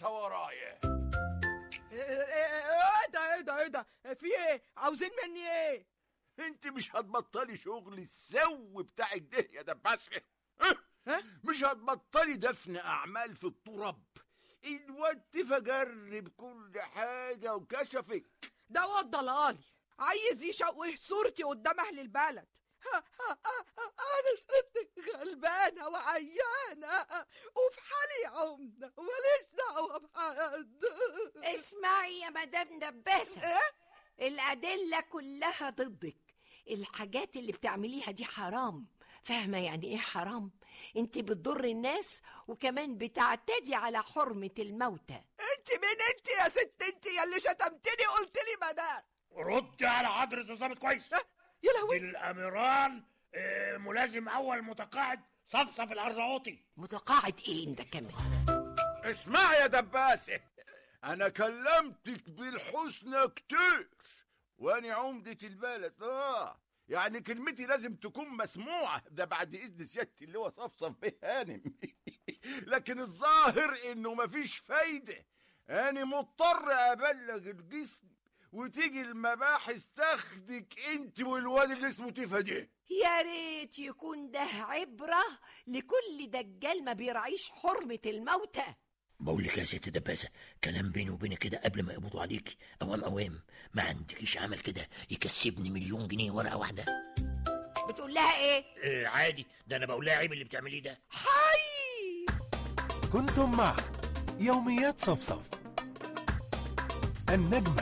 خمسة ورايا ايه إيه ده ايه ده ايه ده في ايه عاوزين مني ايه انت مش هتبطلي شغل السو بتاعك ده يا دباسة ها؟ ها؟ مش هتبطلي دفن اعمال في التراب الواد فجرب كل حاجة وكشفك ده واد ضلالي عايز يشوه صورتي قدام اهل البلد انا ست غلبانه وعيانه وفي حالي عمده وماليش دعوه بحد اسمعي يا مدام دباسة ايه الأدلة كلها ضدك الحاجات اللي بتعمليها دي حرام فاهمة يعني ايه حرام انت بتضر الناس وكمان بتعتدي على حرمة الموتى انت مين انت يا ست انت يا اللي شتمتني قلت لي مدام رد على حضرة الظابط كويس يا لهوي الأميران آه، ملازم أول متقاعد صفصف الأرناؤوطي متقاعد ايه انت كمان اسمع يا دباسة انا كلمتك بالحسنى كتير وانا عمدة البلد اه يعني كلمتي لازم تكون مسموعة ده بعد إذن سيادتي اللي هو صفصف به هانم لكن الظاهر إنه مفيش فايدة أنا مضطر أبلغ الجسم وتيجي المباحث تاخدك انت والواد اللي اسمه تيفا ده يا ريت يكون ده عبرة لكل دجال ما بيراعيش حرمة الموتى بقول لك يا ست دباسة كلام بيني وبينك كده قبل ما يقبضوا عليك أوام أوام ما عندكيش عمل كده يكسبني مليون جنيه ورقة واحدة بتقول لها ايه آه، عادي ده أنا بقول لها عيب اللي بتعمليه ده حي كنتم مع يوميات صفصف النجمة